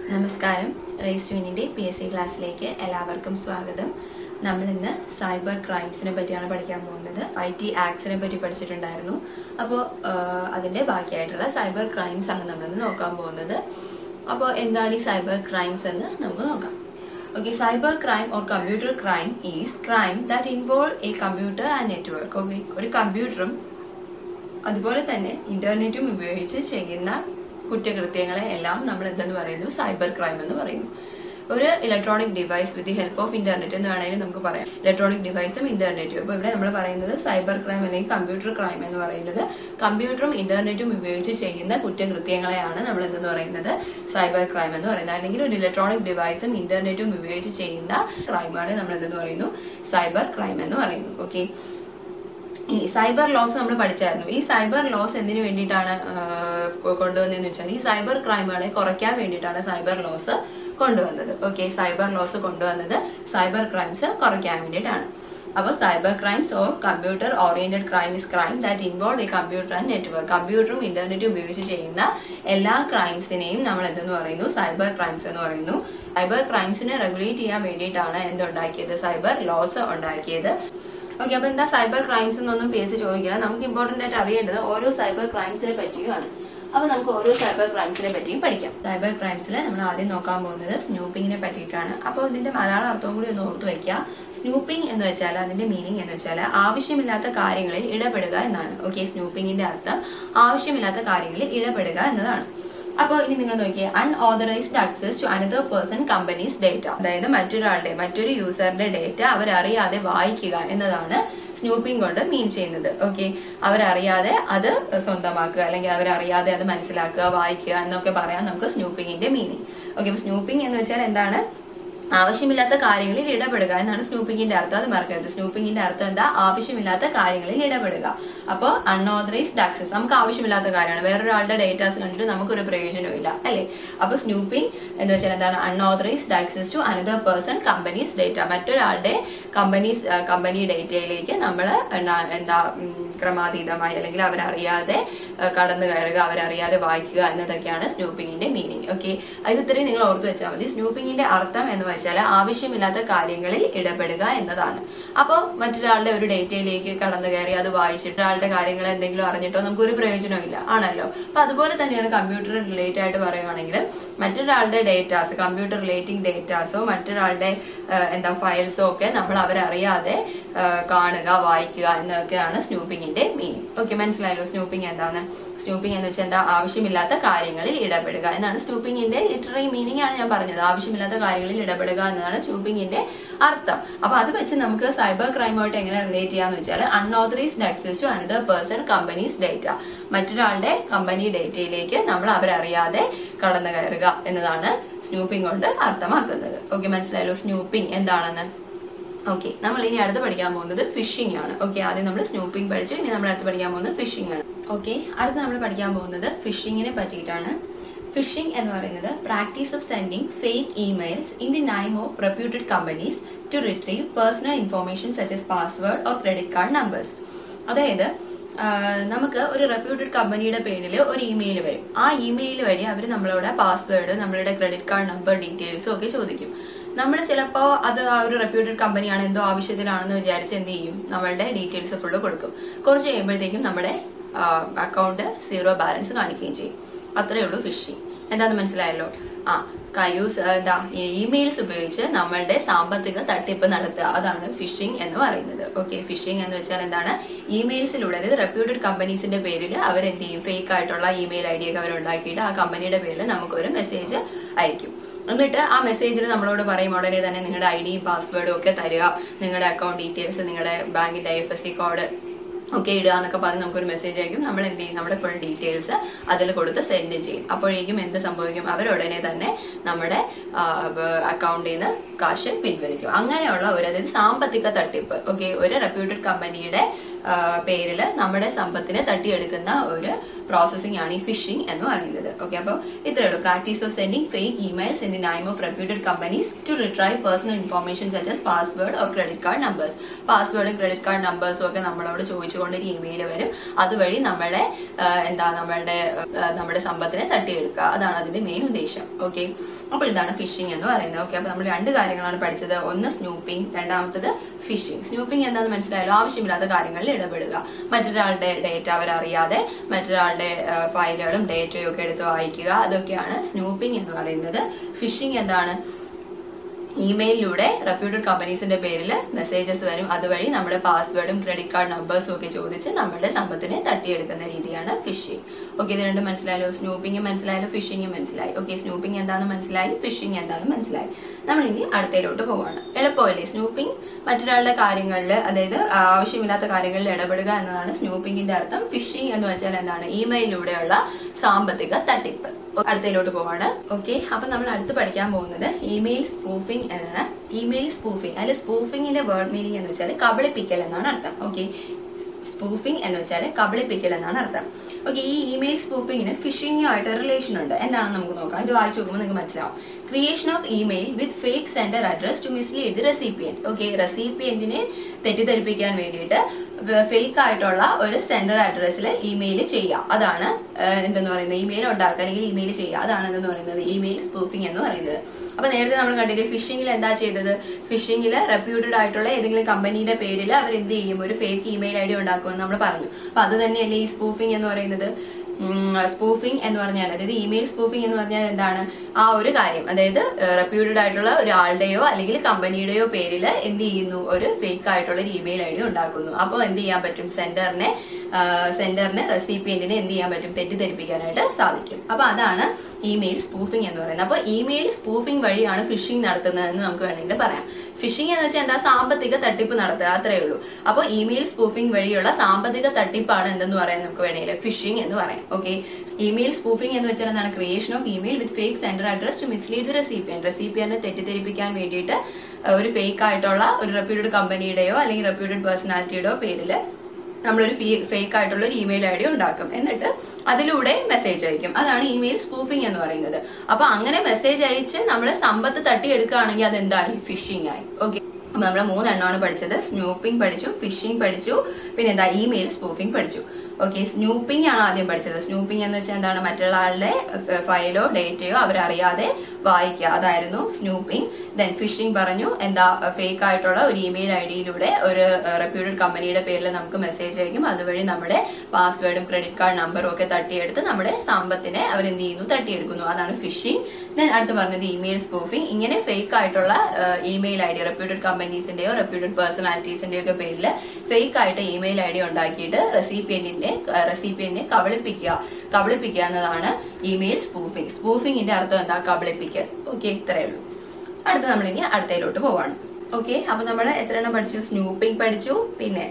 നമസ്കാരം റേസ് ട്യൂനിന്റെ P S C ക്ലാസ്സിലേക്ക് എല്ലാവർക്കും സ്വാഗതം നമ്മൾ ഇന്ന് സൈബർ ക്രൈംസിനെ പറ്റിയാണ് പഠിക്കാൻ പോകുന്നത് ഐ ടി ആക്ട്സിനെ പറ്റി പഠിച്ചിട്ടുണ്ടായിരുന്നു അപ്പോൾ അതിന്റെ ബാക്കിയായിട്ടുള്ള സൈബർ ക്രൈംസ് ആണ് നമ്മളിന്ന് നോക്കാൻ പോകുന്നത് അപ്പോൾ എന്താണ് ഈ സൈബർ ക്രൈംസ് എന്ന് നമുക്ക് നോക്കാം okay cyber crime or computer crime is crime that involve a computer and network okay ഒരു കമ്പ്യൂട്ടറും അതുപോലെ തന്നെ ഇന്റർനെറ്റും ഉപയോഗിച്ച് ചെയ്യുന്ന കുറ്റകൃത്യങ്ങളെ എല്ലാം നമ്മൾ എന്തെന്ന് പറയുന്നു സൈബർ ക്രൈം എന്ന് പറയുന്നു ഒരു electronic device with the help of internet എന്ന് വേണമെങ്കിൽ നമുക്ക് പറയാം ഇലക്ട്രോണിക് ഡിവൈസും ഇന്റർനെറ്റും അപ്പോൾ ഇവിടെ നമ്മൾ പറയുന്നത് സൈബർ ക്രൈം അല്ലെങ്കിൽ കമ്പ്യൂട്ടർ ക്രൈം എന്ന് പറയുന്നത് കമ്പ്യൂട്ടറും ഇന്റർനെറ്റും ഉപയോഗിച്ച് ചെയ്യുന്ന കുറ്റകൃത്യങ്ങളെയാണ് നമ്മൾ എന്തെന്ന് പറയുന്നത് സൈബർ ക്രൈം എന്ന് പറയുന്നത് അല്ലെങ്കിൽ ഒരു ഇലക്ട്രോണിക് ഡിവൈസും ഇന്റർനെറ്റും ഉപയോഗിച്ച് ചെയ്യുന്ന ക്രൈമാണ് നമ്മൾ എന്തെന്ന് പറയുന്നു സൈബർ ക്രൈം എന്ന് പറയുന്നു ഓക്കെ ഈ സൈബർ ലോസ് നമ്മൾ പഠിച്ചായിരുന്നു ഈ സൈബർ ലോസ് എന്തിനു വേണ്ടിയിട്ടാണ് കൊണ്ടുവന്നതെന്ന് വെച്ചാൽ ഈ സൈബർ ക്രൈമുകളെ കുറയ്ക്കാൻ വേണ്ടിയിട്ടാണ് സൈബർ ലോസ് കൊണ്ടുവന്നത് ഓക്കെ സൈബർ ലോസ് കൊണ്ടുവന്നത് സൈബർ ക്രൈംസ് കുറയ്ക്കാൻ വേണ്ടിയിട്ടാണ് അപ്പോൾ cyber crimes or computer oriented crime is crime that involve a computer and network കമ്പ്യൂട്ടറും ഇന്റർനെറ്റും ഉപയോഗിച്ച് ചെയ്യുന്ന എല്ലാ ക്രൈംസിനെയും നമ്മൾ എന്തെന്ന് പറയുന്നു സൈബർ ക്രൈംസ് എന്ന് പറയുന്നു സൈബർ ക്രൈംസിനെ റെഗുലേറ്റ് ചെയ്യാൻ വേണ്ടിയിട്ടാണ് എന്തുണ്ടാക്കിയത് സൈബർ ലോസ് ഉണ്ടാക്കിയത് ഓക്കെ അപ്പൊ എന്താ സൈബർ ക്രൈംസ് എന്നൊന്നും പി എസ് സി ചോദിക്കില്ല നമുക്ക് ഇമ്പോർട്ടന്റ് ആയിട്ട് അറിയേണ്ടത് ഓരോ സൈബർ ക്രൈംസിനെ പറ്റിയുമാണ് അപ്പൊ നമുക്ക് ഓരോ സൈബർ ക്രൈംസിനെ പറ്റിയും പഠിക്കാം സൈബർ ക്രൈംസിൽ നമ്മൾ ആദ്യം നോക്കാൻ പോകുന്നത് സ്നൂപ്പിങ്ങിനെ പറ്റിയിട്ടാണ് അപ്പോൾ ഇതിന്റെ മലയാള അർത്ഥവും കൂടി ഒന്ന് ഓർത്തു വയ്ക്കുക സ്നൂപ്പിംഗ് എന്ന് വെച്ചാൽ അതിന്റെ മീനിങ് എന്ന് വെച്ചാൽ ആവശ്യമില്ലാത്ത കാര്യങ്ങളിൽ ഇടപെടുക എന്നാണ് ഓക്കെ സ്നൂപ്പിങ്ങിന്റെ അർത്ഥം ആവശ്യമില്ലാത്ത കാര്യങ്ങളിൽ ഇടപെടുക എന്നതാണ് അപ്പോൾ ഇനി നിങ്ങൾ നോക്കിയേ unauthorized access to another person companies data അതായത് മറ്റൊരാളുടെ മറ്റൊരു യൂസറിന്റെ ഡേറ്റ അവരറിയാതെ വായിക്കുക എന്നതാണ് സ്നൂപ്പിംഗ് കൊണ്ട് മീൻ ചെയ്യുന്നത് ഓക്കെ അവരറിയാതെ അത് സ്വന്തമാക്കുക അല്ലെങ്കിൽ അവരറിയാതെ അത് മനസ്സിലാക്കുക വായിക്കുക എന്നൊക്കെ പറയാൻ നമുക്ക് സ്നൂപ്പിങ്ങിന്റെ മീനിങ് ഓക്കെ അപ്പൊ സ്നൂപ്പിംഗ് എന്ന് വെച്ചാൽ എന്താണ് ആവശ്യമില്ലാത്ത കാര്യങ്ങളിൽ ഇടപെടുക എന്നാണ് സ്നൂപ്പിങ്ങിന്റെ അർത്ഥം അത് മറക്കരുത് സ്നൂപ്പിങ്ങിന്റെ അർത്ഥം എന്താ ആവശ്യമില്ലാത്ത കാര്യങ്ങളിൽ ഇടപെടുക അപ്പോൾ അൺഓതറൈസ്ഡ് ആക്സസ് നമുക്ക് ആവശ്യമില്ലാത്ത കാര്യമാണ് വേറൊരാളുടെ ഡേറ്റാസ് കണ്ടിട്ട് നമുക്കൊരു പ്രയോജനവും ഇല്ല അല്ലേ അപ്പൊ സ്നൂപ്പിംഗ് എന്ന് വെച്ചാൽ എന്താണ് unauthorized access to another person companies data മറ്റൊരാളുടെ കമ്പനീസ് കമ്പനി ഡേറ്റയിലേക്ക് നമ്മൾ എന്താ ക്രമാതീതമായി അല്ലെങ്കിൽ അവരറിയാതെ കടന്നു കയറുക അവരറിയാതെ വായിക്കുക എന്നതൊക്കെയാണ് സ്നൂപ്പിങ്ങിന്റെ മീനിങ് ഓക്കെ അത് ഇത്രയും നിങ്ങൾ ഓർത്തു വെച്ചാൽ മതി സ്നൂപ്പിങ്ങിന്റെ അർത്ഥം എന്ന് വെച്ചാൽ ആവശ്യമില്ലാത്ത കാര്യങ്ങളിൽ ഇടപെടുക എന്നതാണ് അപ്പോൾ മറ്റൊരാളുടെ ഒരു ഡേറ്റയിലേക്ക് കടന്നു കയറി അത് വായിച്ചിട്ട് ഒരാളുടെ കാര്യങ്ങൾ എന്തെങ്കിലും അറിഞ്ഞിട്ടോ നമുക്ക് ഒരു പ്രയോജനമില്ല ആണല്ലോ അപ്പൊ അതുപോലെ തന്നെയാണ് കമ്പ്യൂട്ടർ റിലേറ്റ് ആയിട്ട് പറയുകയാണെങ്കിൽ മറ്റൊരാളുടെ ഡേറ്റാസ് കമ്പ്യൂട്ടർ റിലേറ്റിംഗ് ഡേറ്റാസോ മറ്റൊരാളുടെ എന്താ ഫയൽസോ ഒക്കെ നമ്മൾ അവരറിയാതെ കാണുക വായിക്കുക എന്നൊക്കെയാണ് സ്നൂപ്പിങ്ങിന്റെ മീനിങ് ഓക്കെ മനസ്സിലായല്ലോ സ്നൂപ്പിംഗ് എന്താണ് സ്നൂപ്പിംഗ് എന്ന് വെച്ചാൽ എന്താ ആവശ്യമില്ലാത്ത കാര്യങ്ങളിൽ ഇടപെടുക എന്നാണ് സ്നൂപ്പിങ്ങിന്റെ ലിറ്റററി മീനിങ് ആണ് ഞാൻ പറഞ്ഞത് ആവശ്യമില്ലാത്ത കാര്യങ്ങളിൽ ഇടപെടുക എന്നതാണ് സ്നൂപ്പിങ്ങിന്റെ അർത്ഥം അപ്പൊ അത് വെച്ച് നമുക്ക് സൈബർ ക്രൈമുമായിട്ട് എങ്ങനെ റിലേറ്റ് ചെയ്യാന്ന് വെച്ചാൽ unauthorized access to another person companies data മറ്റൊരാളുടെ കമ്പനി ഡേറ്റയിലേക്ക് നമ്മൾ അവരറിയാതെ കടന്നു കയറുക എന്നതാണ് സ്നൂപ്പിംഗ് കൊണ്ട് അർത്ഥമാക്കുന്നത് ഓക്കെ മനസ്സിലായല്ലോ സ്നൂപ്പിംഗ് എന്താണെന്ന് ഓക്കെ നമ്മൾ ഇനി അടുത്ത് പഠിക്കാൻ പോകുന്നത് ഫിഷിംഗ് ആണ് ഓക്കെ ആദ്യം നമ്മൾ സ്നൂപ്പിംഗ് പഠിച്ചു ഇനി നമ്മൾ അടുത്ത് പഠിക്കാൻ പോകുന്നത് ഫിഷിംഗ് ആണ് ഓക്കെ അടുത്ത് നമ്മൾ പഠിക്കാൻ പോകുന്നത് ഫിഷിങ്ങിനെ പറ്റിയിട്ടാണ് ഫിഷിംഗ് എന്ന് പറയുന്നത് practice of sending fake emails in the name of reputed companies to retrieve personal information such as password or credit card numbers അതായത് നമുക്ക് ഒരു റെപ്യൂട്ടഡ് കമ്പനിയുടെ പേരിൽ ഒരു ഇമെയിൽ വരും ആ ഇമെയിൽ വഴി അവർ നമ്മളോട് പാസ്വേഡ് നമ്മളുടെ ക്രെഡിറ്റ് കാർഡ് നമ്പർ ഡീറ്റെയിൽസും ഒക്കെ ചോദിക്കും നമ്മൾ ചിലപ്പോൾ അത് ആ ഒരു റെപ്യൂട്ടഡ് കമ്പനിയാണ് എന്തോ ആവശ്യത്തിലാണെന്ന് വിചാരിച്ച് എന്ത് ചെയ്യും നമ്മളുടെ ഡീറ്റെയിൽസ് ഫുള്ള് കൊടുക്കും കുറച്ച് കഴിയുമ്പോഴത്തേക്കും നമ്മുടെ അക്കൗണ്ട് സീറോ ബാലൻസ് കാണിക്കുകയും ചെയ്യും അത്രയേ ഉള്ളൂ ഫിഷിംഗ് എന്താണെന്ന് മനസ്സിലായല്ലോ ആ കയൂസ് എന്താ ഇമെയിൽസ് ഉപയോഗിച്ച് നമ്മളുടെ സാമ്പത്തിക തട്ടിപ്പ് നടത്തുക അതാണ് ഫിഷിംഗ് എന്ന് പറയുന്നത് ഓക്കെ ഫിഷിംഗ് എന്ന് വെച്ചാൽ എന്താണ് ഇമെയിൽസിലൂടെ അതായത് റെപ്യൂട്ടഡ് കമ്പനീസിന്റെ പേരിൽ അവർ എന്ത് ചെയ്യും ഫേക്ക് ആയിട്ടുള്ള ഇമെയിൽ ഐ ഡി ഒക്കെ അവർ ഉണ്ടാക്കിയിട്ട് ആ കമ്പനിയുടെ പേരിൽ നമുക്കൊരു മെസ്സേജ് അയക്കും എന്നിട്ട് ആ മെസ്സേജിൽ നമ്മളോട് പറയും ഉടനെ തന്നെ നിങ്ങളുടെ ഐ ഡിയും പാസ്വേഡും ഒക്കെ തരിക നിങ്ങളുടെ അക്കൗണ്ട് ഡീറ്റെയിൽസ് നിങ്ങളുടെ ബാങ്കിന്റെ I F S C code ഒക്കെ ഇടുക എന്നൊക്കെ പറഞ്ഞ് നമുക്കൊരു മെസ്സേജ് അയക്കും നമ്മൾ എന്ത് ചെയ്യും നമ്മുടെ ഫുൾ ഡീറ്റെയിൽസ് അതിൽ കൊടുത്ത് സെൻഡ് ചെയ്യും അപ്പോഴേക്കും എന്ത് സംഭവിക്കും അവർ ഉടനെ തന്നെ നമ്മുടെ അക്കൗണ്ടിൽ നിന്ന് കാശ് പിൻവലിക്കും അങ്ങനെയുള്ള ഒരു അതായത് സാമ്പത്തിക തട്ടിപ്പ് ഓക്കെ ഒരു റെപ്യൂട്ടഡ് കമ്പനിയുടെ പേരിൽ നമ്മുടെ സമ്പത്തിനെ തട്ടിയെടുക്കുന്ന ഒരു പ്രോസസ്സിംഗ് ആണ് ഈ ഫിഷിംഗ് എന്ന് പറയുന്നത് ഓക്കെ അപ്പോൾ ഇത്രയേ ഉള്ളൂ practice of sending fake emails in the name of reputed companies to retrieve personal information such as password or credit card numbers പാസ്വേഡും ക്രെഡിറ്റ് കാർഡ് നമ്പേഴ്സും ഒക്കെ നമ്മളോട് ചോദിച്ചുകൊണ്ട് ഒരു ഇമെയിൽ വരും അതുവഴി നമ്മളെ ആ, എന്താ നമ്മളുടെ ആ, നമ്മുടെ സമ്പത്തിനെ തട്ടിയെടുക്കുക അതാണ് അതിന്റെ മെയിൻ ഉദ്ദേശം ഓക്കെ അപ്പോൾ ഇതാണ് ഫിഷിംഗ് എന്ന് പറയുന്നത് ഓക്കെ അപ്പോൾ നമ്മൾ രണ്ട് കാര്യങ്ങളാണ് പഠിച്ചത് ഒന്ന് സ്നൂപ്പിംഗ് രണ്ടാമത്തത് ഫിഷിംഗ് സ്നൂപ്പിംഗ് എന്താണെന്ന് മനസ്സിലായാലും ആവശ്യമില്ലാത്ത കാര്യങ്ങളിൽ ഇടപെടുക മറ്റൊരാളുടെ ഡേറ്റ അവരറിയാതെ മറ്റൊരാളുടെ ഫയലുകളും ഡേറ്റയും ഒക്കെ എടുത്ത് വായിക്കുക അതൊക്കെയാണ് സ്നൂപ്പിംഗ് എന്ന് പറയുന്നത് ഫിഷിംഗ് എന്താണ് ഇമെയിലിലൂടെ റെപ്യൂട്ടഡ് കമ്പനീസിന്റെ പേരിൽ മെസ്സേജസ് വരും അതുവഴി നമ്മുടെ പാസ്വേഡും ക്രെഡിറ്റ് കാർഡ് നമ്പേഴ്സും ഒക്കെ ചോദിച്ച് നമ്മുടെ സമ്പത്തിനെ തട്ടിയെടുക്കുന്ന രീതിയാണ് ഫിഷിംഗ് ഓക്കെ ഇത് രണ്ടും മനസ്സിലായല്ലോ സ്നൂപ്പിംഗും മനസ്സിലായല്ലോ ഫിഷിംഗും മനസ്സിലായി ഓക്കെ സ്നൂപ്പിംഗ് എന്താണെന്ന് മനസ്സിലായി ഫിഷിംഗ് എന്താണെന്ന് മനസ്സിലായി നമ്മൾ ഇനി അടുത്തയിലോട്ട് പോവാണ് എളുപ്പമല്ലേ സ്നൂപ്പിംഗ് മറ്റൊരാളുടെ കാര്യങ്ങളിൽ അതായത് ആ, ആവശ്യമില്ലാത്ത കാര്യങ്ങളിൽ ഇടപെടുക എന്നതാണ് സ്നൂപ്പിംഗിന്റെ അർത്ഥം ഫിഷിംഗ് എന്ന് വെച്ചാൽ എന്താണ് ഇമെയിലിലൂടെയുള്ള സാമ്പത്തിക തട്ടിപ്പ് അടുത്തയിലോട്ട് പോവാണ് ഓക്കെ അപ്പൊ നമ്മൾ അടുത്ത് പഠിക്കാൻ പോകുന്നത് ഇമെയിൽ സ്പൂഫിംഗ് എന്നാണ് ഇമെയിൽ സ്പൂഫിംഗ് അതിൽ സ്പൂഫിംഗിന്റെ വേർഡ് മീനിങ് എന്ന് വെച്ചാൽ കബളിപ്പിക്കൽ എന്നാണ് അർത്ഥം ഓക്കെ സ്പൂഫിംഗ് എന്ന് വെച്ചാൽ കബളിപ്പിക്കൽ എന്നാണ് അർത്ഥം ഓക്കെ ഈ ഇമെയിൽ സ്പൂഫിങ്ങിന് ഫിഷിംഗുമായിട്ട് റിലേഷൻ ഉണ്ട് എന്താണെന്ന് നമുക്ക് നോക്കാം ഇത് വായിച്ചു നോക്കുമ്പോൾ നിങ്ങൾക്ക് മനസ്സിലാവും creation of email with fake sender address to mislead the recipient okay റെസിപ്പിയന്റിനെ തെറ്റിദ്ധരിപ്പിക്കാൻ വേണ്ടിയിട്ട് ഫേക്ക് ആയിട്ടുള്ള ഒരു സെൻഡർ അഡ്രസ്സിൽ ഇമെയിൽ ചെയ്യുക അതാണ് ഏഹ്, എന്തെന്ന് പറയുന്നത് ഇമെയിൽ ഉണ്ടാക്കുക അല്ലെങ്കിൽ ഇമെയിൽ ചെയ്യുക അതാണ് എന്തെന്ന് പറയുന്നത് ഇമെയിൽ സ്പൂഫിംഗ് എന്ന് പറയുന്നത് അപ്പൊ നേരത്തെ നമ്മൾ കണ്ടില്ലേ ഫിഷിംഗിൽ എന്താ ചെയ്തത് ഫിഷിംഗിൽ റെപ്യൂട്ടഡ് ആയിട്ടുള്ള ഏതെങ്കിലും കമ്പനിയുടെ പേരിൽ അവർ എന്ത് ചെയ്യും ഒരു ഫേക്ക് ഇമെയിൽ ഐ ഡി ഉണ്ടാക്കുമെന്ന് നമ്മൾ പറഞ്ഞു അപ്പൊ അത് തന്നെയല്ലേ ഈ സ്പൂഫിംഗ് എന്ന് പറയുന്നത് സ്പൂഫിംഗ് എന്ന് പറഞ്ഞാൽ അതായത് ഇമെയിൽ സ്പൂഫിംഗ് എന്ന് പറഞ്ഞാൽ എന്താണ് ആ ഒരു കാര്യം അതായത് റെപ്യൂട്ടഡ് ആയിട്ടുള്ള ഒരാളുടെയോ അല്ലെങ്കിൽ കമ്പനിയുടെയോ പേരിൽ എന്ത് ചെയ്യുന്നു ഒരു ഫേക്ക് ആയിട്ടുള്ള ഒരു ഇമെയിൽ ഐ ഡി ഉണ്ടാക്കുന്നു അപ്പോൾ എന്ത് ചെയ്യാൻ പറ്റും സെന്ററിനെ സെന്ററിന് റെസിപ്പിയന്റിനെ എന്ത് ചെയ്യാൻ പറ്റും തെറ്റിദ്ധരിപ്പിക്കാനായിട്ട് സാധിക്കും അപ്പൊ അതാണ് ഇമെയിൽ സ്പൂഫിംഗ് എന്ന് പറയുന്നത് അപ്പോൾ ഇമെയിൽ സ്പൂഫിംഗ് വഴിയാണ് ഫിഷിംഗ് നടത്തുന്നതെന്ന് നമുക്ക് വേണമെങ്കിൽ പറയാം ഫിഷിംഗ് എന്ന് വെച്ചാൽ എന്താ സാമ്പത്തിക തട്ടിപ്പ് നടത്തുക അത്രയേ ഉള്ളൂ അപ്പോൾ ഇമെയിൽ സ്പൂഫിംഗ് വഴിയുള്ള സാമ്പത്തിക തട്ടിപ്പാണ് എന്തെന്ന് പറയാൻ നമുക്ക് വേണമെങ്കിൽ ഫിഷിംഗ് എന്ന് പറയാം ഓക്കെ ഇമെയിൽ സ്പൂഫിംഗ് എന്ന് വെച്ചാൽ എന്താണ് creation of email with fake sender address to mislead the recipient റെസിപ്പിയനെ തെറ്റിദ്ധരിപ്പിക്കാൻ വേണ്ടിയിട്ട് അഹ് ഒരു ഫേക്ക് ആയിട്ടുള്ള ഒരു റെപ്യൂട്ടഡ് കമ്പനിയുടെയോ അല്ലെങ്കിൽ റെപ്യൂട്ടഡ് പേഴ്സണാലിറ്റിയുടെയോ പേരിൽ നമ്മളൊരു ഫേക്ക് ആയിട്ടുള്ള ഒരു ഇമെയിൽ ഐ ഡി ഉണ്ടാക്കും എന്നിട്ട് അതിലൂടെ മെസ്സേജ് അയക്കും അതാണ് ഇമെയിൽ സ്പൂഫിംഗ് എന്ന് പറയുന്നത് അപ്പൊ അങ്ങനെ മെസ്സേജ് അയച്ച് നമ്മൾ സമ്പത്ത് തട്ടിയെടുക്കുകയാണെങ്കിൽ അത് എന്തായി ഫിഷിംഗ് ആയി ഓക്കെ അപ്പൊ നമ്മൾ മൂന്നെണ്ണമാണ് പഠിച്ചത് സ്നൂപ്പിംഗ് പഠിച്ചു ഫിഷിംഗ് പഠിച്ചു പിന്നെ എന്താ ഇമെയിൽ സ്പൂഫിംഗ് പഠിച്ചു ഓക്കെ സ്നൂപ്പിംഗ് ആണ് ആദ്യം പഠിച്ചത് സ്നൂപ്പിംഗ് എന്ന് വെച്ചാൽ എന്താണ് മറ്റുള്ള ആളുടെ ഫയലോ ഡേറ്റയോ അവരറിയാതെ വായിക്കുക അതായിരുന്നു സ്നൂപ്പിംഗ് ദെൻ ഫിഷിംഗ് പറഞ്ഞു എന്താ ഫേക്ക് ആയിട്ടുള്ള ഒരു ഇമെയിൽ ഐ ഡിയിലൂടെ ഒരു റെപ്യൂട്ടഡ് കമ്പനിയുടെ പേരിൽ നമുക്ക് മെസ്സേജ് അയക്കും അതുവഴി നമ്മുടെ പാസ്വേഡും ക്രെഡിറ്റ് കാർഡ് നമ്പറും ഒക്കെ തട്ടിയെടുത്ത് നമ്മുടെ സമ്പത്തിനെ അവരെന്ത് ചെയ്യുന്നു തട്ടിയെടുക്കുന്നു അതാണ് ഫിഷിംഗ് ദെൻ അടുത്ത് പറഞ്ഞത് ഇമെയിൽ സ്പൂഫിംഗ് ഇങ്ങനെ ഫേക്ക് ആയിട്ടുള്ള ഇമെയിൽ ഐ ഡി റെപ്യൂട്ടഡ് കമ്പനീസിന്റെയോ റെപ്യൂട്ടഡ് പേഴ്സണാലിറ്റീസിന്റെയോ ഒക്കെ പേരിൽ ഫേക്ക് ആയിട്ട് ഇമെയിൽ ഐ ഡി ഉണ്ടാക്കിയിട്ട് റെസിപ്പിയന്റിന്റെ റെസിപ്പിയന്റിനെ കബളിപ്പിക്കുക കബളിപ്പിക്കുക എന്നതാണ് ഇമെയിൽ സ്പൂഫിംഗ് സ്പൂഫിംഗിന്റെ അർത്ഥം എന്താ കബളിപ്പിക്കൽ ഓക്കെ ഇത്രയേ ഉള്ളൂ അടുത്ത നമ്മൾ ഇനി അടുത്തയിലോട്ട് പോവാണ് ഓക്കെ അപ്പൊ നമ്മൾ എത്ര എണ്ണം പഠിച്ചു സ്നൂപ്പിംഗ് പഠിച്ചു പിന്നെ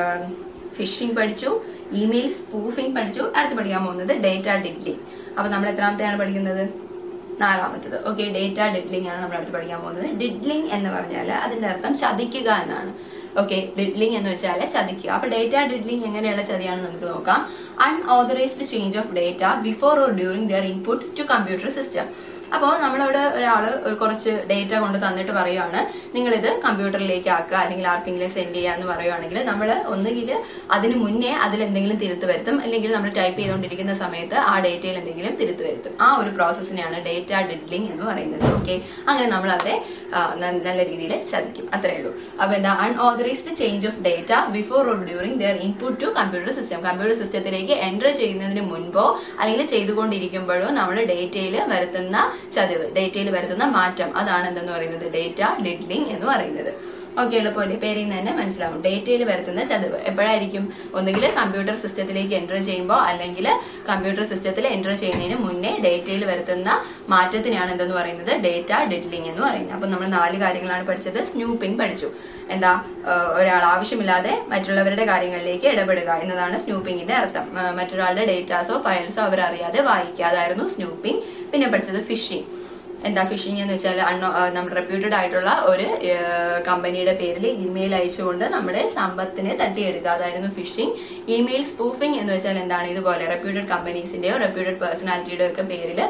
ഫിഷിംഗ് പഠിച്ചു ഇമെയിൽ സ്പൂഫിംഗ് പഠിച്ചു അടുത്ത് പഠിക്കാൻ പോകുന്നത് ഡേറ്റ ഡിഡ്ലിംഗ് അപ്പൊ നമ്മൾ എത്രാമത്തെയാണ് പഠിക്കുന്നത് നാലാമത്തത് ഓക്കെ ഡേറ്റ ഡിഡ്ലിംഗ് ആണ് നമ്മൾ അടുത്ത് പഠിക്കാൻ പോകുന്നത് ഡിഡ്ലിംഗ് എന്ന് പറഞ്ഞാൽ അതിന്റെ അർത്ഥം ചതിക്കുക എന്നാണ് ഓക്കെ ഡിഡ്ലിംഗ് എന്ന് വെച്ചാൽ ചതിക്കുക അപ്പൊ ഡേറ്റ ഡിഡ്ലിംഗ് എങ്ങനെയുള്ള ചതിയാണ് നമുക്ക് നോക്കാം unauthorized change of data before or during their input to computer system അപ്പോൾ നമ്മളവിടെ ഒരാൾ കുറച്ച് ഡേറ്റ കൊണ്ട് തന്നിട്ട് പറയുകയാണ് നിങ്ങളിത് കമ്പ്യൂട്ടറിലേക്ക് ആക്കുക അല്ലെങ്കിൽ ആർക്കെങ്കിലും സെൻഡ് ചെയ്യുക എന്ന് പറയുവാണെങ്കിൽ നമ്മൾ ഒന്നുകിൽ അതിന് മുന്നേ അതിൽ എന്തെങ്കിലും തിരുത്ത് വരുത്തും അല്ലെങ്കിൽ നമ്മൾ ടൈപ്പ് ചെയ്തുകൊണ്ടിരിക്കുന്ന സമയത്ത് ആ ഡേറ്റയിൽ എന്തെങ്കിലും തിരുത്ത് വരുത്തും ആ ഒരു പ്രോസസ്സിനെയാണ് ഡേറ്റ ഡിഡ്ലിംഗ് എന്ന് പറയുന്നത് ഓക്കെ അങ്ങനെ നമ്മൾ അവരെ ആ, ന- നല്ല രീതിയിൽ ചതിക്കും അത്രേ ഉള്ളൂ അപ്പൊ എന്താ unauthorized change of data before or during their input to computer system computer സിസ്റ്റത്തിലേക്ക് എൻ്റർ ചെയ്യുന്നതിന് മുൻപോ അല്ലെങ്കിൽ ചെയ്തുകൊണ്ടിരിക്കുമ്പോഴോ നമ്മൾ ഡേറ്റയിൽ വരുത്തുന്ന ചതിവ് ഡേറ്റയിൽ വരുത്തുന്ന മാറ്റം അതാണ് എന്തെന്ന് പറയുന്നത് ഡേറ്റ ഡിഡ്ലിംഗ് എന്ന് പറയുന്നത് ഓക്കെ എളുപ്പമല്ലേ പേരിൽ നിന്ന് തന്നെ മനസ്സിലാവും ഡേറ്റയിൽ വരുത്തുന്ന ചതിവ് എപ്പോഴായിരിക്കും ഒന്നുകിൽ കമ്പ്യൂട്ടർ സിസ്റ്റത്തിലേക്ക് എൻ്റർ ചെയ്യുമ്പോൾ അല്ലെങ്കിൽ കമ്പ്യൂട്ടർ സിസ്റ്റത്തിൽ എൻ്റർ ചെയ്യുന്നതിന് മുന്നേ ഡേറ്റയിൽ വരുത്തുന്ന മാറ്റത്തിനാണ് എന്തെന്ന് പറയുന്നത് ഡേറ്റ ഡിഡ്ലിംഗ് എന്ന് പറയുന്നത് അപ്പം നമ്മൾ നാല് കാര്യങ്ങളാണ് പഠിച്ചത് സ്നൂപ്പിംഗ് പഠിച്ചു എന്താ ഏഹ് ഒരാൾ ആവശ്യമില്ലാതെ മറ്റുള്ളവരുടെ കാര്യങ്ങളിലേക്ക് ഇടപെടുക എന്നതാണ് സ്നൂപ്പിംഗിന്റെ അർത്ഥം ഏഹ് മറ്റൊരാളുടെ ഡേറ്റാസോ ഫയൽസോ അവർ അറിയാതെ വായിക്കുക അതായിരുന്നു സ്നൂപ്പിംഗ് പിന്നെ പഠിച്ചത് ഫിഷിംഗ് എന്താ ഫിഷിംഗ് എന്ന് വെച്ചാൽ അണ്ണോ നമ്മുടെ റെപ്യൂട്ടഡ് ആയിട്ടുള്ള ഒരു കമ്പനിയുടെ പേരിൽ ഇമെയിൽ അയച്ചുകൊണ്ട് നമ്മുടെ സമ്പത്തിനെ തട്ടിയെടുക്കുക അതായിരുന്നു ഫിഷിംഗ് ഇമെയിൽ സ്പൂഫിംഗ് എന്ന് വെച്ചാൽ എന്താണ് ഇതുപോലെ റെപ്യൂട്ടഡ് കമ്പനീസിന്റെയോ റെപ്യൂട്ടഡ് പേഴ്സണാലിറ്റിയുടെ ഒക്കെ പേരിൽ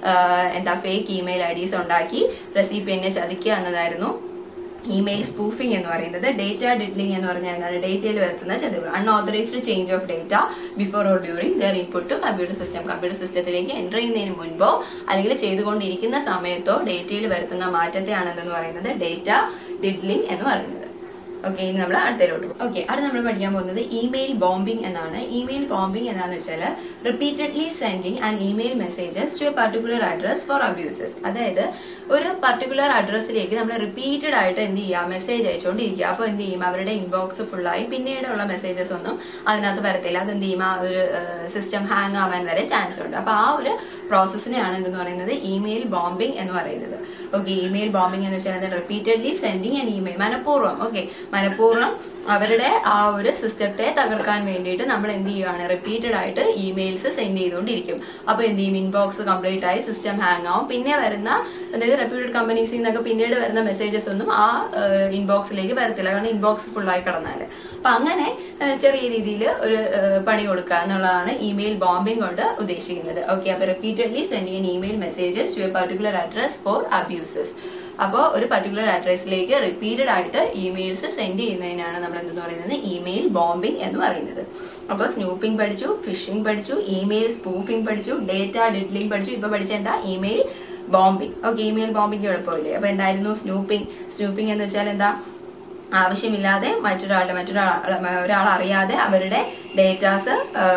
എന്താ ഫേക്ക് ഇമെയിൽ ഐ ഡീസ് ഉണ്ടാക്കി റെസിപ്പിയെ ചതിക്കുക എന്നതായിരുന്നു ഇമെയിൽ സ്പൂഫിംഗ് എന്ന് പറയുന്നത് ഡേറ്റ ഡിഡ്ലിംഗ് എന്ന് പറഞ്ഞാൽ എന്താണ് ഡേറ്റയിൽ വരുത്തുന്ന ചതിവ് unauthorized change of data before or during their input to computer system computer സിസ്റ്റത്തിലേക്ക് എൻ്റർ ചെയ്യുന്നതിന് മുൻപോ അല്ലെങ്കിൽ ചെയ്തുകൊണ്ടിരിക്കുന്ന സമയത്തോ ഡേറ്റയിൽ വരുത്തുന്ന മാറ്റത്തെയാണ് എന്തെന്ന് പറയുന്നത് ഡേറ്റ ഡിഡ്ലിംഗ് എന്ന് പറയുന്നത് ഓക്കെ ഇനി നമ്മൾ അടുത്തതിലോട്ട് പോകും ഓക്കെ അടുത്ത് നമ്മൾ പഠിക്കാൻ പോകുന്നത് ഇമെയിൽ ബോംബിംഗ് എന്നാണ് ഇമെയിൽ ബോംബിംഗ് എന്താണെന്ന് വെച്ചാൽ repeatedly sending and email messages to a particular address for abuses അതായത് ഒരു പർട്ടിക്കുലർ അഡ്രസ്സിലേക്ക് നമ്മൾ റിപ്പീറ്റഡ് ആയിട്ട് എന്ത് ചെയ്യുക മെസ്സേജ് അയച്ചുകൊണ്ടിരിക്കുക അപ്പോൾ എന്ത് ചെയ്യും അവരുടെ ഇൻബോക്സ് ഫുള്ളായി പിന്നീടുള്ള മെസ്സേജസ് ഒന്നും അതിനകത്ത് വരത്തില്ല അത് എന്ത് ചെയ്യും ആ ഒരു സിസ്റ്റം ഹാങ് ആവാൻ വരെ ചാൻസ് ഉണ്ട് അപ്പോൾ ആ ഒരു പ്രോസസ്സിനെയാണ് എന്തെന്ന് പറയുന്നത് ഇമെയിൽ ബോംബിംഗ് എന്ന് പറയുന്നത് ഓക്കെ ഇമെയിൽ ബോംബിംഗ് എന്ന് വെച്ചാൽ റിപ്പീറ്റഡ്ലി സെൻഡിങ് ആൻഡ് ഇമെയിൽ മനഃപൂർവ്വം ഓക്കെ മനഃപൂർവ്വം അവരുടെ ആ ഒരു സിസ്റ്റത്തെ തകർക്കാൻ വേണ്ടിയിട്ട് നമ്മൾ എന്ത് ചെയ്യുകയാണ് റിപ്പീറ്റഡ് ആയിട്ട് ഇമെയിൽസ് സെൻഡ് ചെയ്തുകൊണ്ടിരിക്കും അപ്പൊ എന്ത് ചെയ്യും ഇൻബോക്സ് കംപ്ലീറ്റ് ആയി സിസ്റ്റം ഹാങ് ആവും പിന്നെ വരുന്ന അതായത് റെപ്യൂട്ടഡ് കമ്പനീസിൽ നിന്നൊക്കെ പിന്നീട് വരുന്ന മെസ്സേജസ് ഒന്നും ആ ഇൻബോക്സിലേക്ക് വരത്തില്ല കാരണം ഇൻബോക്സ് ഫുള്ളായി കിടന്നാല് അപ്പൊ അങ്ങനെ ചെറിയ രീതിയിൽ ഒരു പണി കൊടുക്കുക എന്നുള്ളതാണ് ഇമെയിൽ ബോംബിംഗ് കൊണ്ട് ഉദ്ദേശിക്കുന്നത് ഓക്കെ അപ്പൊ repeatedly sending an email messages to a particular address for abuses അപ്പോൾ ഒരു പർട്ടിക്കുലർ അഡ്രസ്സിലേക്ക് റിപ്പീറ്റഡ് ആയിട്ട് ഇമെയിൽസ് സെൻഡ് ചെയ്യുന്നതിനാണ് നമ്മൾ എന്തെന്ന് പറയുന്നത് ഇമെയിൽ ബോംബിംഗ് എന്ന് പറയുന്നത് അപ്പോൾ സ്നൂപ്പിംഗ് പഠിച്ചു ഫിഷിംഗ് പഠിച്ചു ഇമെയിൽ സ്പൂഫിംഗ് പഠിച്ചു ഡേറ്റ ഡിഡ്ലിംഗ് പഠിച്ചു ഇപ്പൊ പഠിച്ച എന്താ email bombing okay email bombing എളുപ്പമില്ലേ അപ്പൊ എന്തായിരുന്നു സ്നൂപ്പിംഗ് സ്നൂപ്പിംഗ് എന്ന് വെച്ചാൽ എന്താ ആവശ്യമില്ലാതെ മറ്റൊരാളുടെ മറ്റൊരാൾ ഒരാൾ അറിയാതെ അവരുടെ ഡേറ്റാസ്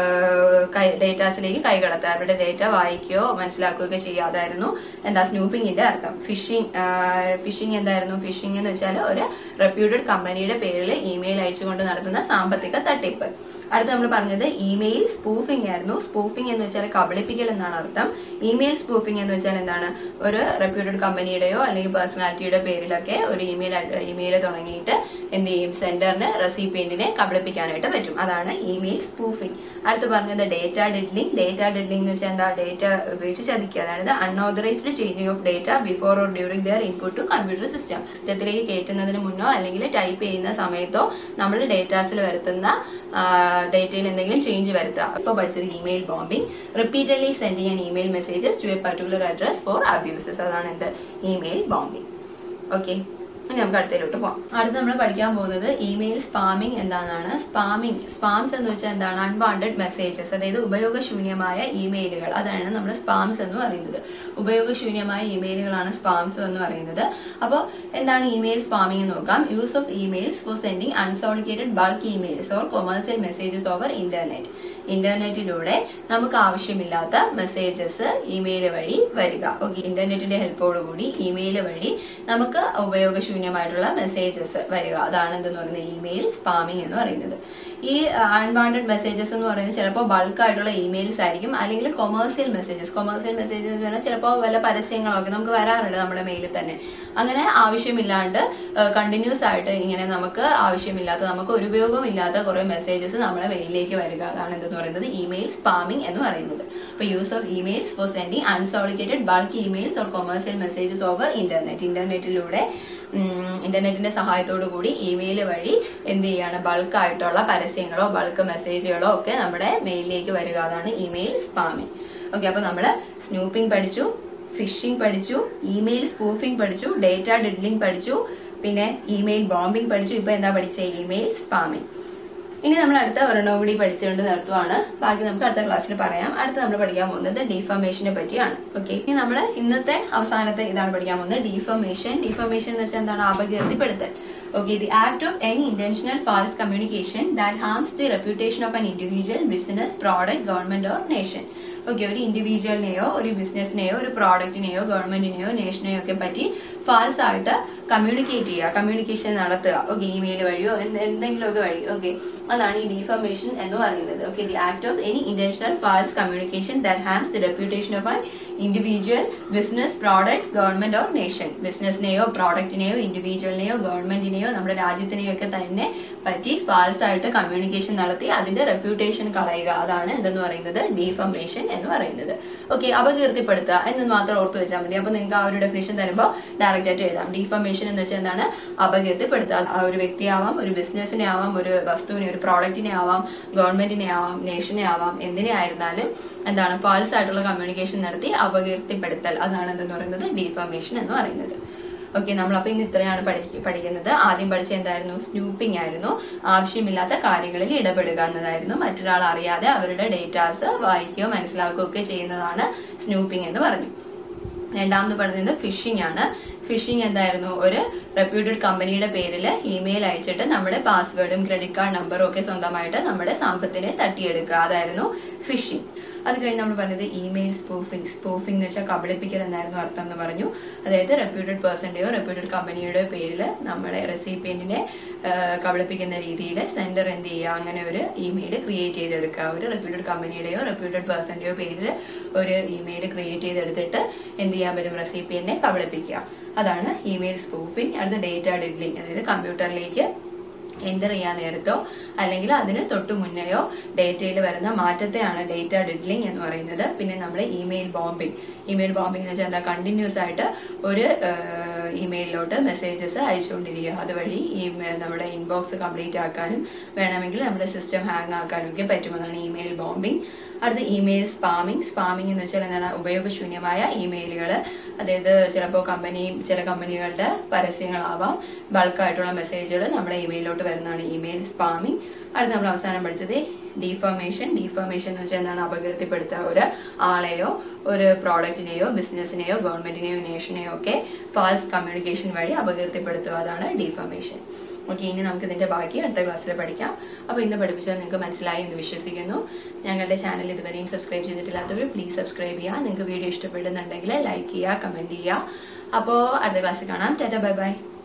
ഡേറ്റാസിലേക്ക് കൈകടത്തുക അവരുടെ ഡേറ്റ വായിക്കുകയോ മനസ്സിലാക്കുകയോ ചെയ്യാതായിരുന്നു എന്താ സ്നൂപ്പിംഗിന്റെ അർത്ഥം ഫിഷിംഗ് ഫിഷിംഗ് എന്തായിരുന്നു ഫിഷിംഗ് എന്ന് വെച്ചാൽ ഒരു റെപ്യൂട്ടഡ് കമ്പനിയുടെ പേരിൽ ഇമെയിൽ അയച്ചുകൊണ്ട് നടത്തുന്ന സാമ്പത്തിക തട്ടിപ്പ് അടുത്ത് നമ്മൾ പറഞ്ഞത് ഇമെയിൽ സ്പൂഫിംഗ് ആയിരുന്നു സ്പൂഫിംഗ് എന്ന് വെച്ചാൽ കബളിപ്പിക്കൽ എന്നാണ് അർത്ഥം ഇമെയിൽ സ്പൂഫിംഗ് എന്ന് വെച്ചാൽ എന്താണ് ഒരു റെപ്യൂട്ടഡ് കമ്പനിയുടെയോ അല്ലെങ്കിൽ പേഴ്സണാലിറ്റിയുടെ പേരിലൊക്കെ ഒരു ഇമെയിൽ ഇമെയിൽ തുടങ്ങിയിട്ട് എന്ത് ചെയ്യും സെന്ററിന് റെസിപ്പിയന്റിനെ കബളിപ്പിക്കാനായിട്ട് പറ്റും അതാണ് ഇമെയിൽ സ്പൂഫിംഗ് അടുത്ത് പറഞ്ഞത് ഡേറ്റ ഡിഡ്ലിംഗ് ഡേറ്റ ഡിഡ്ലിംഗ് എന്ന് വെച്ചാൽ എന്താ ഡേറ്റ ഉപയോഗിച്ച് ചതിക്കുക അതായത് unauthorized changing of data before or during their input to computer system സിസ്റ്റത്തിലേക്ക് കയറ്റുന്നതിന് മുന്നോ അല്ലെങ്കിൽ ടൈപ്പ് ചെയ്യുന്ന സമയത്തോ നമ്മൾ ഡേറ്റാസിൽ വരുത്തുന്ന ഡേറ്റയിൽ എന്തെങ്കിലും ചേഞ്ച് വരുത്തുക ഇപ്പോൾ പഠിച്ചത് email bombing repeatedly sending an email messages to a particular address for abuses അതാണ് എന്ത് ഇമെയിൽ ബോംബിംഗ് ഓക്കെ ഇനി നമുക്ക് അടുത്തതിലോട്ട് പോകാം അടുത്ത് നമ്മൾ പഠിക്കാൻ പോകുന്നത് ഇമെയിൽ സ്പാമിംഗ് എന്താണെന്നാണ് സ്പാമിംഗ് സ്പാംസ് എന്ന് വെച്ചാൽ എന്താണ് അൺവാണ്ടഡ് മെസ്സേജസ് അതായത് ഉപയോഗശൂന്യമായ ഇമെയിലുകൾ അതാണ് നമ്മൾ സ്പാംസ് എന്ന് പറയുന്നത് ഉപയോഗശൂന്യമായ ഇമെയിലുകളാണ് സ്പാംസ് എന്ന് പറയുന്നത് അപ്പോൾ എന്താണ് ഇമെയിൽ സ്പാമിംഗ് എന്ന് നോക്കാം use of emails for sending unsolicited bulk emails or commercial messages over internet ഇന്റർനെറ്റിലൂടെ നമുക്ക് ആവശ്യമില്ലാത്ത മെസ്സേജസ് ഇമെയിൽ വഴി വരിക ഓക്കെ ഇന്റർനെറ്റിന്റെ ഹെൽപ്പോടുകൂടി ഇമെയിൽ വഴി നമുക്ക് ഉപയോഗശൂന്യമായിട്ടുള്ള മെസ്സേജസ് വരിക അതാണ് എന്തെന്ന് പറയുന്നത് ഇമെയിൽ സ്പാമിംഗ് എന്ന് പറയുന്നത് ഈ അൺവാണ്ടഡ് മെസ്സേജസ് എന്ന് പറയുന്നത് ചിലപ്പോൾ ബൾക്ക് ആയിട്ടുള്ള ഇമെയിൽസ് ആയിരിക്കും അല്ലെങ്കിൽ കൊമേഴ്സ്യൽ മെസ്സേജസ് കൊമേഴ്സ്യൽ മെസ്സേജസ് എന്ന് പറഞ്ഞാൽ ചിലപ്പോൾ വല്ല പരസ്യങ്ങളൊക്കെ നമുക്ക് വരാറുണ്ട് നമ്മുടെ മെയിലിൽ തന്നെ അങ്ങനെ ആവശ്യമില്ലാണ്ട് കണ്ടിന്യൂസ് ആയിട്ട് ഇങ്ങനെ നമുക്ക് ആവശ്യമില്ലാത്ത നമുക്ക് ഒരു ഉപയോഗമില്ലാത്ത കുറെ മെസ്സേജസ് നമ്മുടെ മെയിലിലേക്ക് വരിക അതാണ് എന്തെന്ന് പറയുന്നത് ഇമെയിൽ സ്പാമിംഗ് എന്ന് പറയുന്നത് അപ്പോൾ use of emails for sending unsolicited bulk emails or commercial messages over internet ഇന്റർനെറ്റിലൂടെ ഇന്റർനെറ്റിന്റെ സഹായത്തോടു കൂടി ഇമെയിൽ വഴി എന്ത് ചെയ്യാണ് ബൾക്ക് ആയിട്ടുള്ള പരസ്യങ്ങളോ ബൾക്ക് മെസ്സേജുകളോ ഒക്കെ നമ്മുടെ മെയിലിലേക്ക് വരിക അതാണ് ഇമെയിൽ സ്പാമിംഗ് ഓക്കെ അപ്പൊ നമ്മൾ സ്നൂപ്പിംഗ് പഠിച്ചു ഫിഷിംഗ് പഠിച്ചു ഇമെയിൽ സ്പൂഫിംഗ് പഠിച്ചു ഡേറ്റ ഡിഡ്ലിംഗ് പഠിച്ചു പിന്നെ ഇമെയിൽ ബോംബിംഗ് പഠിച്ചു ഇപ്പൊ എന്താ പഠിച്ച ഇമെയിൽ സ്പാമിംഗ് ഇനി നമ്മൾ അടുത്ത ഒരെണ്ണം കൂടി പഠിച്ചുകൊണ്ട് നിർത്തുവാണ് ബാക്കി നമുക്ക് അടുത്ത ക്ലാസ്സിൽ പറയാം അടുത്ത നമ്മൾ പഠിക്കാൻ പോകുന്നത് ഡീഫർമേഷനെ പറ്റിയാണ് ഓക്കെ ഇനി നമ്മൾ ഇന്നത്തെ അവസാനത്തെ ഇതാണ് പഠിക്കാൻ പോകുന്നത് ഡീഫർമേഷൻ ഡീഫർമേഷൻ എന്ന് വെച്ചാൽ എന്താണ് അപകീർത്തിപ്പെടുത്തൽ okay the act of any intentional false communication that harms the reputation of an individual business product government or nation okay ഒരു ഇൻഡിവിജ്വലിനെയോ ഒരു ബിസിനസ്സിനെയോ ഒരു പ്രോഡക്റ്റിനെയോ ഗവൺമെന്റിനെയോ നേഷനെയോ ഒക്കെ പറ്റി ഫാൾസ് ആയിട്ട് കമ്മ്യൂണിക്കേറ്റ് ചെയ്യുക കമ്മ്യൂണിക്കേഷൻ നടത്തുക ഓക്കെ ഇമെയിൽ വഴിയോ എന്ത് എന്തെങ്കിലുമൊക്കെ വഴി ഓക്കെ അതാണ് ഈ ഡീഫർമേഷൻ എന്ന് പറയുന്നത് okay the act of any intentional false communication that harms the reputation of an individual business product government or nation ബിസിനസിനെയോ പ്രോഡക്റ്റിനെയോ ഇൻഡിവിജ്വലിനെയോ ഗവൺമെന്റിനെയോ നമ്മുടെ രാജ്യത്തിനെയോ ഒക്കെ തന്നെ പറ്റി ഫാൾസ് ആയിട്ട് കമ്മ്യൂണിക്കേഷൻ നടത്തി അതിന്റെ റെപ്യൂട്ടേഷൻ കളയുക അതാണ് എന്തെന്ന് പറയുന്നത് ഡീഫമേഷൻ എന്ന് പറയുന്നത് ഓക്കെ അപകീർത്തിപ്പെടുത്തുക എന്ന് മാത്രം ഓർത്ത് വെച്ചാൽ മതി അപ്പൊ നിങ്ങൾക്ക് ആ ഒരു ഡെഫിനേഷൻ തരുമ്പോൾ ഡയറക്റ്റ് ആയിട്ട് എഴുതാം ഡീഫമേഷൻ എന്ന് വെച്ചാൽ എന്താണ് അപകീർത്തിപ്പെടുത്തുക ആ ഒരു വ്യക്തിയാവാം ഒരു ബിസിനസ്സിനെ ആവാം ഒരു വസ്തുവിനെ ഒരു പ്രോഡക്റ്റിനെ ആവാം ഗവൺമെന്റിനെ ആവാം നേഷനെ ആവാം എന്തിനെ ആയിരുന്നാലും എന്താണ് ഫാൾസ് ആയിട്ടുള്ള കമ്മ്യൂണിക്കേഷൻ നടത്തി അപകീർത്തിപ്പെടുത്തൽ അതാണ് എന്തെന്ന് പറയുന്നത് ഡീഫമേഷൻ എന്ന് പറയുന്നത് ഓക്കെ നമ്മളപ്പോൾ ഇന്ന് ഇത്രയാണ് പഠി- പഠിക്കുന്നത് ആദ്യം പഠിച്ച എന്തായിരുന്നു സ്നൂപ്പിംഗ് ആയിരുന്നു ആവശ്യമില്ലാത്ത കാര്യങ്ങളിൽ ഇടപെടുക എന്നതായിരുന്നു മറ്റൊരാൾ അറിയാതെ അവരുടെ ഡേറ്റാസ് വായിക്കുകയോ മനസ്സിലാക്കുകയോ ഒക്കെ ചെയ്യുന്നതാണ് സ്നൂപ്പിംഗ് എന്ന് പറഞ്ഞു രണ്ടാമത് പറയുന്നത് ഫിഷിംഗ് ആണ് ഫിഷിംഗ് എന്തായിരുന്നു ഒരു റെപ്യൂട്ടഡ് കമ്പനിയുടെ പേരിൽ ഇമെയിൽ അയച്ചിട്ട് നമ്മുടെ പാസ്വേഡും ക്രെഡിറ്റ് കാർഡ് നമ്പറും ഒക്കെ സ്വന്തമായിട്ട് നമ്മുടെ സമ്പത്തിനെ തട്ടിയെടുക്കുക അതായിരുന്നു ഫിഷിംഗ് അത് കഴിഞ്ഞ് നമ്മൾ പറഞ്ഞത് ഇമെയിൽ സ്പൂഫിംഗ് സ്പൂഫിംഗ് എന്ന് വെച്ചാൽ കബളിപ്പിക്കൽ എന്നായിരുന്നു അർത്ഥം എന്ന് പറഞ്ഞു അതായത് റെപ്യൂട്ടഡ് പേഴ്സന്റെയോ റെപ്യൂട്ടഡ് കമ്പനിയുടെ പേരിൽ നമ്മുടെ റെസിപ്പിയന്റിനെ കബളിപ്പിക്കുന്ന രീതിയിൽ സെൻഡർ എന്ത് ചെയ്യുക അങ്ങനെ ഒരു ഇമെയിൽ ക്രിയേറ്റ് ചെയ്തെടുക്കുക ഒരു റെപ്യൂട്ടഡ് കമ്പനിയുടെയോ റെപ്യൂട്ടഡ് പേഴ്സന്റെയോ പേരിൽ ഒരു ഇമെയിൽ ക്രിയേറ്റ് ചെയ്തെടുത്തിട്ട് എന്ത് ചെയ്യാൻ പറ്റും റെസിപ്പിയന്റിനെ കബളിപ്പിക്കുക അതാണ് ഇമെയിൽ സ്പൂഫിംഗ് അടുത്ത ഡേറ്റ ഡിഡ്ലിംഗ് അതായത് കമ്പ്യൂട്ടറിലേക്ക് എൻ്റർ ചെയ്യാൻ നേരത്തോ അല്ലെങ്കിൽ അതിന് തൊട്ടു മുന്നെയോ ഡേറ്റയിൽ വരുന്ന മാറ്റത്തെയാണ് ഡേറ്റ ഡിഡ്ലിംഗ് എന്ന് പറയുന്നത് പിന്നെ നമ്മൾ ഇമെയിൽ ബോംബിംഗ് ഇമെയിൽ ബോംബിംഗ് എന്ന് വെച്ചാൽ എന്താ കണ്ടിന്യൂസ് ആയിട്ട് ഒരു ഇമെയിലിലോട്ട് മെസ്സേജസ് അയച്ചുകൊണ്ടിരിക്കുക അതുവഴി ഈ മ- നമ്മുടെ ഇൻബോക്സ് കംപ്ലീറ്റ് ആക്കാനും വേണമെങ്കിൽ നമ്മുടെ സിസ്റ്റം ഹാങ് ആക്കാനും ഒക്കെ പറ്റുമെന്നാണ് ഇമെയിൽ ബോംബിംഗ് അടുത്ത ഇമെയിൽ സ്പാമിംഗ് സ്പാമിംഗ് എന്ന് വെച്ചാൽ എന്താണ് ഉപയോഗശൂന്യമായ ഇമെയിലുകൾ അതായത് ചിലപ്പോൾ കമ്പനി ചില കമ്പനികളുടെ പരസ്യങ്ങളാവാം ബൾക്കായിട്ടുള്ള മെസ്സേജുകൾ നമ്മുടെ ഇമെയിലോട്ട് വരുന്നതാണ് ഇമെയിൽ സ്പാമിംഗ് അടുത്ത് നമ്മൾ അവസാനം പഠിച്ചത് ഡീഫോമേഷൻ ഡീഫോമേഷൻ എന്ന് വെച്ചാൽ എന്താണ് അപകീർത്തിപ്പെടുത്തുക ഒരു ആളെയോ ഒരു പ്രോഡക്റ്റിനെയോ ബിസിനസ്സിനെയോ ഗവൺമെന്റിനെയോ നേഷനെയോ ഒക്കെ ഫാൾസ് കമ്മ്യൂണിക്കേഷൻ വഴി അപകീർത്തിപ്പെടുത്തുക അതാണ് ഡീഫോമേഷൻ ഓക്കെ ഇനി നമുക്ക് ഇതിന്റെ ബാക്കി അടുത്ത ക്ലാസ്സിൽ പഠിക്കാം അപ്പോൾ ഇന്ന് പഠിപ്പിച്ചത് നിങ്ങൾക്ക് മനസ്സിലായി എന്ന് വിശ്വസിക്കുന്നു ഞങ്ങളുടെ ചാനൽ ഇതുവരെയും സബ്സ്ക്രൈബ് ചെയ്തിട്ടില്ലാത്തവർ പ്ലീസ് സബ്സ്ക്രൈബ് ചെയ്യുക നിങ്ങൾക്ക് വീഡിയോ ഇഷ്ടപ്പെടുന്നുണ്ടെങ്കിൽ ലൈക്ക് ചെയ്യുക കമന്റ് ചെയ്യുക അപ്പോൾ അടുത്ത ക്ലാസ്സിൽ കാണാം ടാറ്റ ബൈ ബൈ